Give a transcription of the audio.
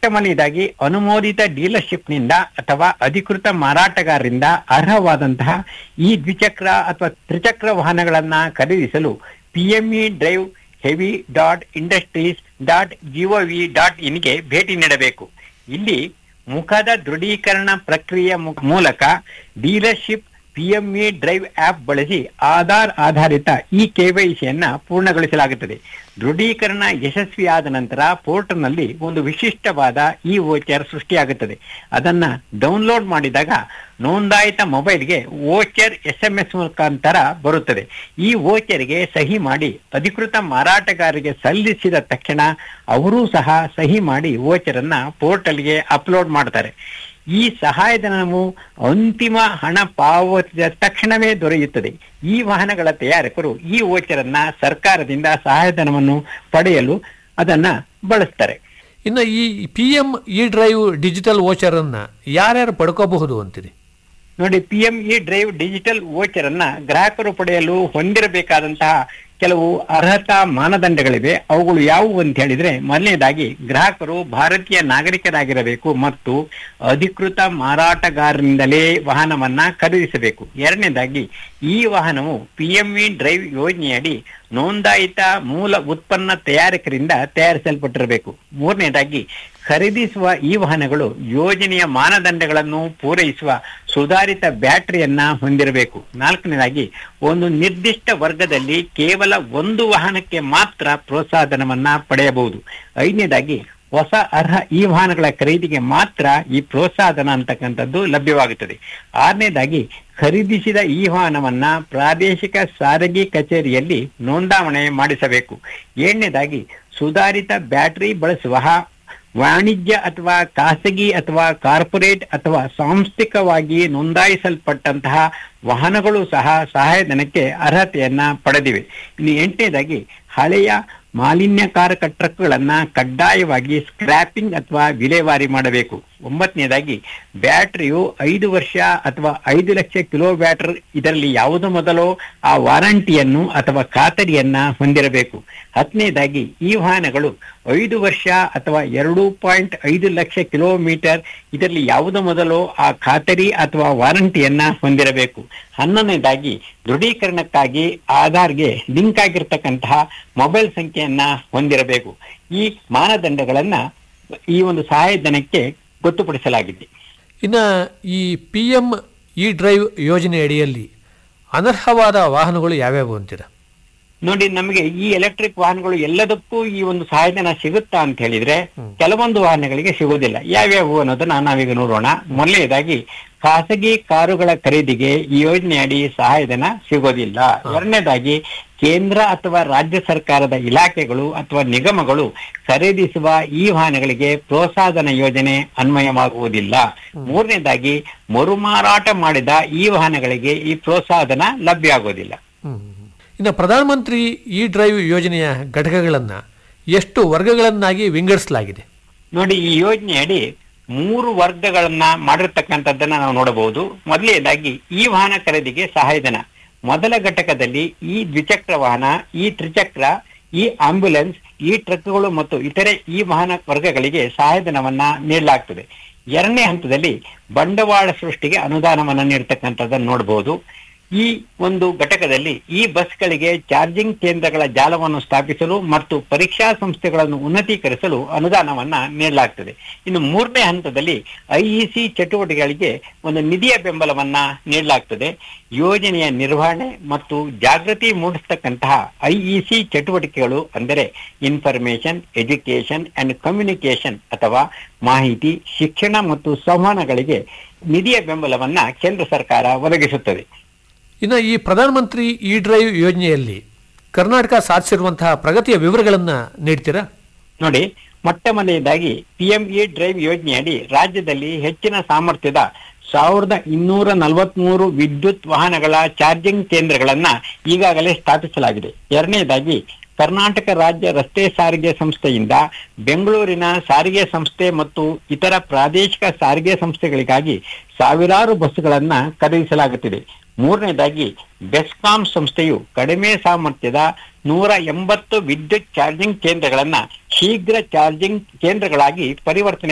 ಮೊಟ್ಟಮೊದಲನೇದಾಗಿ ಅನುಮೋದಿತ ಡೀಲರ್ಶಿಪ್ನಿಂದ ಅಥವಾ ಅಧಿಕೃತ ಮಾರಾಟಗಾರರಿಂದ ಅರ್ಹವಾದಂತಹ ಈ ದ್ವಿಚಕ್ರ ಅಥವಾ ತ್ರಿಚಕ್ರ ವಾಹನಗಳನ್ನ ಖರೀದಿಸಲು PME drive heavy dot industries dot GOV dot ಇನ್ಗೆ ಭೇಟಿ ನೀಡಬೇಕು ಇಲ್ಲಿ ಮುಖದ ದೃಢೀಕರಣ ಪ್ರಕ್ರಿಯೆ ಮು- ಮೂಲಕ ಡೀಲರ್ಶಿಪ್ ಪಿಎಂಇ ಡ್ರೈವ್ ಆಪ್ ಬಳಸಿ ಆಧಾರ್ ಆಧಾರಿತ ಈ ಕೆವೈಸಿಯನ್ನ ಪೂರ್ಣಗೊಳಿಸಲಾಗುತ್ತದೆ ದೃಢೀಕರಣ ಯಶಸ್ವಿಯಾದ ನಂತರ ಪೋರ್ಟಲ್ನಲ್ಲಿ ಒಂದು ವಿಶಿಷ್ಟವಾದ ಈ ವೋಚರ್ ಸೃಷ್ಟಿಯಾಗುತ್ತದೆ ಅದನ್ನ ಡೌನ್ಲೋಡ್ ಮಾಡಿದಾಗ ನೋಂದಾಯಿತ ಮೊಬೈಲ್ಗೆ ವೋಚರ್ ಎಸ್ ಎಂ ಎಸ್ ಮುಖಾಂತರ ಬರುತ್ತದೆ ಈ ವೋಚರ್ಗೆ ಸಹಿ ಮಾಡಿ ಅಧಿಕೃತ ಮಾರಾಟಗಾರರಿಗೆ ಸಲ್ಲಿಸಿದ ತಕ್ಷಣ ಅವರೂ ಸಹ ಸಹಿ ಮಾಡಿ ವೋಚರ್ ಅನ್ನ ಪೋರ್ಟಲ್ಗೆ ಅಪ್ಲೋಡ್ ಮಾಡ್ತಾರೆ ಈ ಸಹಾಯಧನವು ಅಂತಿಮ ಹಣ ಪಾವತಿಸಿದ ತಕ್ಷಣವೇ ದೊರೆಯುತ್ತದೆ ಈ ವಾಹನಗಳ ತಯಾರಕರು ಈ ವೋಚರನ್ನ ಸರ್ಕಾರದಿಂದ ಸಹಾಯಧನವನ್ನು ಪಡೆಯಲು ಅದನ್ನ ಬಳಸ್ತಾರೆ ಇನ್ನು ಈ P M E drive digital voucher ಅನ್ನ ಯಾರ್ಯಾರು ಪಡ್ಕೋಬಹುದು ಅಂತೀರಿ ನೋಡಿ P M E drive digital voucher ಅನ್ನ ಗ್ರಾಹಕರು ಪಡೆಯಲು ಹೊಂದಿರಬೇಕಾದಂತಹ ಕೆಲವು ಅರ್ಹತಾ ಮಾನದಂಡಗಳಿವೆ ಅವುಗಳು ಯಾವುವು ಅಂತ ಹೇಳಿದ್ರೆ ಮೊದಲನೇದಾಗಿ ಗ್ರಾಹಕರು ಭಾರತೀಯ ನಾಗರಿಕರಾಗಿರಬೇಕು ಮತ್ತು ಅಧಿಕೃತ ಮಾರಾಟಗಾರರಿಂದಲೇ ವಾಹನವನ್ನ ಖರೀದಿಸಬೇಕು ಎರಡನೇದಾಗಿ ಈ ವಾಹನವು ಪಿಎಂಇ ಡ್ರೈವ್ ಯೋಜನೆಯಡಿ ನೋಂದಾಯಿತ ಮೂಲ ಉತ್ಪನ್ನ ತಯಾರಕರಿಂದ ತಯಾರಿಸಲ್ಪಟ್ಟಿರಬೇಕು ಮೂರನೇದಾಗಿ ಖರೀದಿಸುವ ಈ ವಾಹನಗಳು ಯೋಜನೆಯ ಮಾನದಂಡಗಳನ್ನು ಪೂರೈಸುವ ಸುಧಾರಿತ ಬ್ಯಾಟರಿಯನ್ನ ಹೊಂದಿರಬೇಕು ನಾಲ್ಕನೇದಾಗಿ ಒಂದು ನಿರ್ದಿಷ್ಟ ವರ್ಗದಲ್ಲಿ ಕೇವಲ ಒಂದು ವಾಹನಕ್ಕೆ ಮಾತ್ರ ಪ್ರೋತ್ಸಾಹಧನವನ್ನ ಪಡೆಯಬಹುದು ಐದನೇದಾಗಿ ಹೊಸ ಅರ್ಹ ಈ ವಾಹನಗಳ ಖರೀದಿಗೆ ಮಾತ್ರ ಈ ಪ್ರೋತ್ಸಾಹಧನ ಅಂತಕ್ಕಂಥದ್ದು ಲಭ್ಯವಾಗುತ್ತದೆ ಆರನೇದಾಗಿ ಖರೀದಿಸಿದ ಈ ವಾಹನವನ್ನ ಪ್ರಾದೇಶಿಕ ಸಾರಿಗೆ ಕಚೇರಿಯಲ್ಲಿ ನೋಂದಾವಣೆ ಮಾಡಿಸಬೇಕು ಏಳನೇದಾಗಿ ಸುಧಾರಿತ ಬ್ಯಾಟರಿ ಬಳಸುವ ವಾಣಿಜ್ಯ ಅಥವಾ ಖಾಸಗಿ ಅಥವಾ ಕಾರ್ಪೊರೇಟ್ ಅಥವಾ ಸಾಂಸ್ಥಿಕವಾಗಿ ನೋಂದಾಯಿಸಲ್ಪಟ್ಟಂತಹ ವಾಹನಗಳು ಸಹ ಸಹಾಯಧನಕ್ಕೆ ಅರ್ಹತೆಯನ್ನ ಪಡೆದಿವೆ ಇನ್ನು ಎಂಟನೇದಾಗಿ ಹಳೆಯ ಮಾಲಿನ್ಯಕಾರಕ ಟ್ರಕ್ಗಳನ್ನ ಕಡ್ಡಾಯವಾಗಿ ಸ್ಕ್ರಾಪಿಂಗ್ ಅಥವಾ ವಿಲೇವಾರಿ ಮಾಡಬೇಕು ಒಂಬತ್ತನೇದಾಗಿ ಬ್ಯಾಟರಿಯು ಐದು ವರ್ಷ ಅಥವಾ ಐದು ಲಕ್ಷ ಕಿಲೋ ಬ್ಯಾಟರ್ ಇದರಲ್ಲಿ ಯಾವುದು ಮೊದಲೋ ಆ ವಾರಂಟಿಯನ್ನು ಅಥವಾ ಖಾತರಿಯನ್ನ ಹೊಂದಿರಬೇಕು ಹತ್ತನೇದಾಗಿ ಈ ವಾಹನಗಳು ಐದು ವರ್ಷ ಅಥವಾ ಎರಡು ಪಾಯಿಂಟ್ ಐದು ಲಕ್ಷ ಕಿಲೋಮೀಟರ್ ಇದರಲ್ಲಿ ಯಾವುದು ಮೊದಲೋ ಆ ಖಾತರಿ ಅಥವಾ ವಾರಂಟಿಯನ್ನ ಹೊಂದಿರಬೇಕು ಹನ್ನೊಂದನೇದಾಗಿ ದೃಢೀಕರಣಕ್ಕಾಗಿ ಆಧಾರ್ಗೆ ಲಿಂಕ್ ಆಗಿರ್ತಕ್ಕಂತಹ ಮೊಬೈಲ್ ಸಂಖ್ಯೆಯನ್ನ ಹೊಂದಿರಬೇಕು ಈ ಮಾನದಂಡಗಳನ್ನ ಈ ಒಂದು ಸಹಾಯಧನಕ್ಕೆ ಗೊತ್ತುಪಡಿಸಲಾಗಿದೆ ಇನ್ನು ಈ ಪಿ ಎಂ ಇ ಡ್ರೈವ್ ಯೋಜನೆ ಅಡಿಯಲ್ಲಿ ಅನರ್ಹವಾದ ವಾಹನಗಳು ಯಾವ್ಯಾವು ಅಂತೀರಾ ನೋಡಿ ನಮಗೆ ಈ ಎಲೆಕ್ಟ್ರಿಕ್ ವಾಹನಗಳು ಎಲ್ಲದಕ್ಕೂ ಈ ಒಂದು ಸಹಾಯಧನ ಸಿಗುತ್ತಾ ಅಂತ ಹೇಳಿದ್ರೆ ಕೆಲವೊಂದು ವಾಹನಗಳಿಗೆ ಸಿಗುವುದಿಲ್ಲ ಯಾವ್ಯಾವು ಅನ್ನೋದನ್ನ ನಾವೀಗ ನೋಡೋಣ ಮೊದಲನೇದಾಗಿ ಖಾಸಗಿ ಕಾರುಗಳ ಖರೀದಿಗೆ ಈ ಯೋಜನೆಯಡಿ ಸಹಾಯಧನ ಸಿಗೋದಿಲ್ಲ ಎರಡನೇದಾಗಿ ಕೇಂದ್ರ ಅಥವಾ ರಾಜ್ಯ ಸರ್ಕಾರದ ಇಲಾಖೆಗಳು ಅಥವಾ ನಿಗಮಗಳು ಖರೀದಿಸುವ ಈ ವಾಹನಗಳಿಗೆ ಪ್ರೋತ್ಸಾಹಧನ ಯೋಜನೆ ಅನ್ವಯವಾಗುವುದಿಲ್ಲ ಮೂರನೇದಾಗಿ ಮರುಮಾರಾಟ ಮಾಡಿದ ಈ ವಾಹನಗಳಿಗೆ ಈ ಪ್ರೋತ್ಸಾಹಧನ ಲಭ್ಯ ಆಗೋದಿಲ್ಲ ಇನ್ನು ಪ್ರಧಾನಮಂತ್ರಿ ಇ ಡ್ರೈವ್ ಯೋಜನೆಯ ಘಟಕಗಳನ್ನು ಎಷ್ಟು ವರ್ಗಗಳನ್ನಾಗಿ ವಿಂಗಡಿಸಲಾಗಿದೆ ನೋಡಿ ಈ ಯೋಜನೆಯಡಿ ಮೂರು ವರ್ಗಗಳನ್ನ ಮಾಡಿರ್ತಕ್ಕಂಥದ್ದನ್ನ ನಾವು ನೋಡಬಹುದು ಮೊದಲನೇದಾಗಿ ಈ ವಾಹನ ಖರೀದಿಗೆ ಸಹಾಯಧನ ಮೊದಲ ಘಟಕದಲ್ಲಿ ಈ ದ್ವಿಚಕ್ರ ವಾಹನ ಈ ತ್ರಿಚಕ್ರ ಈ ಆಂಬ್ಯುಲೆನ್ಸ್ ಈ ಟ್ರಕ್ಗಳು ಮತ್ತು ಇತರೆ ಈ ವಾಹನ ವರ್ಗಗಳಿಗೆ ಸಹಾಯಧನವನ್ನ ನೀಡಲಾಗ್ತದೆ ಎರಡನೇ ಹಂತದಲ್ಲಿ ಬಂಡವಾಳ ಸೃಷ್ಟಿಗೆ ಅನುದಾನವನ್ನ ನೀಡತಕ್ಕಂಥದ್ದನ್ನು ನೋಡಬಹುದು ಈ ಒಂದು ಘಟಕದಲ್ಲಿ ಈ ಬಸ್ಗಳಿಗೆ ಚಾರ್ಜಿಂಗ್ ಕೇಂದ್ರಗಳ ಜಾಲವನ್ನು ಸ್ಥಾಪಿಸಲು ಮತ್ತು ಪರೀಕ್ಷಾ ಸಂಸ್ಥೆಗಳನ್ನು ಉನ್ನತೀಕರಿಸಲು ಅನುದಾನವನ್ನ ನೀಡಲಾಗ್ತದೆ ಇನ್ನು ಮೂರನೇ ಹಂತದಲ್ಲಿ ಐಇಸಿ ಚಟುವಟಿಕೆಗಳಿಗೆ ಒಂದು ನಿಧಿಯ ಬೆಂಬಲವನ್ನ ನೀಡಲಾಗ್ತದೆ ಯೋಜನೆಯ ನಿರ್ವಹಣೆ ಮತ್ತು ಜಾಗೃತಿ ಮೂಡಿಸ್ತಕ್ಕಂತಹ ಐಇಸಿ ಚಟುವಟಿಕೆಗಳು ಅಂದರೆ ಇನ್ಫಾರ್ಮೇಶನ್ ಎಜುಕೇಶನ್ ಅಂಡ್ ಕಮ್ಯುನಿಕೇಶನ್ ಅಥವಾ ಮಾಹಿತಿ ಶಿಕ್ಷಣ ಮತ್ತು ಸಂವಹನಗಳಿಗೆ ನಿಧಿಯ ಬೆಂಬಲವನ್ನ ಕೇಂದ್ರ ಸರ್ಕಾರ ಒದಗಿಸುತ್ತದೆ ಇನ್ನು ಈ ಪ್ರಧಾನಮಂತ್ರಿ ಇ ಡ್ರೈವ್ ಯೋಜನೆಯಲ್ಲಿ ಕರ್ನಾಟಕ ಸಾಧಿಸಿರುವಂತಹ ಪ್ರಗತಿಯ ವಿವರಗಳನ್ನು ನೀಡ್ತೀರಾ ನೋಡಿ ಮೊಟ್ಟ ಮೊದಲನೇದಾಗಿ ಪಿಎಂಇ ಡ್ರೈವ್ ಯೋಜನೆಯಡಿ ರಾಜ್ಯದಲ್ಲಿ ಹೆಚ್ಚಿನ ಸಾಮರ್ಥ್ಯದ ಸಾವಿರದ ಇನ್ನೂರ ನಲವತ್ಮೂರು ವಿದ್ಯುತ್ ವಾಹನಗಳ ಚಾರ್ಜಿಂಗ್ ಕೇಂದ್ರಗಳನ್ನ ಈಗಾಗಲೇ ಸ್ಥಾಪಿಸಲಾಗಿದೆ ಎರಡನೇದಾಗಿ ಕರ್ನಾಟಕ ರಾಜ್ಯ ರಸ್ತೆ ಸಾರಿಗೆ ಸಂಸ್ಥೆಯಿಂದ ಬೆಂಗಳೂರಿನ ಸಾರಿಗೆ ಸಂಸ್ಥೆ ಮತ್ತು ಇತರ ಪ್ರಾದೇಶಿಕ ಸಾರಿಗೆ ಸಂಸ್ಥೆಗಳಿಗಾಗಿ ಸಾವಿರಾರು ಬಸ್ಸುಗಳನ್ನ ಖರೀದಿಸಲಾಗುತ್ತಿದೆ ಮೂರನೇದಾಗಿ ಬೆಸ್ಕಾಂ ಸಂಸ್ಥೆಯು ಕಡಿಮೆ ಸಾಮರ್ಥ್ಯದ ನೂರ ಎಂಬತ್ತು ವಿದ್ಯುತ್ ಚಾರ್ಜಿಂಗ್ ಕೇಂದ್ರಗಳನ್ನ ಶೀಘ್ರ ಚಾರ್ಜಿಂಗ್ ಕೇಂದ್ರಗಳಾಗಿ ಪರಿವರ್ತನೆ